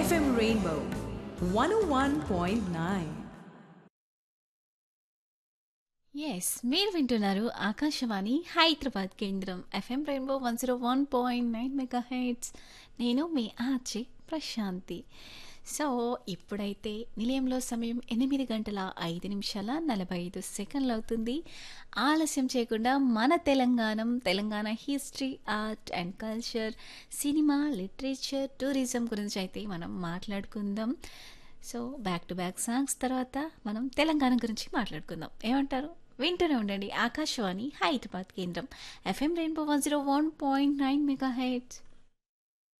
FM Rainbow 101.9. Yes మీరు వింటున్నారు ఆకాశవాణి హైదరాబాద్ కేంద్రం FM Rainbow one zero one point nine mega heads నేను మీ ఆర్జే ప్రశాంతి సో ఇప్పుడైతే నిలయంలో సమయం ఎనిమిది గంటల ఐదు నిమిషాల నలభై ఐదు సెకండ్లు అవుతుంది ఆలస్యం చేయకుండా మన Telangana Telangana history art and culture cinema literature tourism గురించి అయితే మనం మాట్లాడుకుందాం so back to back songs తర్వాత మనం తెలంగాణ గురించి మాట్లాడుకుందాం ఏమంటారు వింటూనే ఉండండి ఆకాశవాణి హైదరాబాద్ కేంద్రం FM Rainbow one zero one point nine mega heads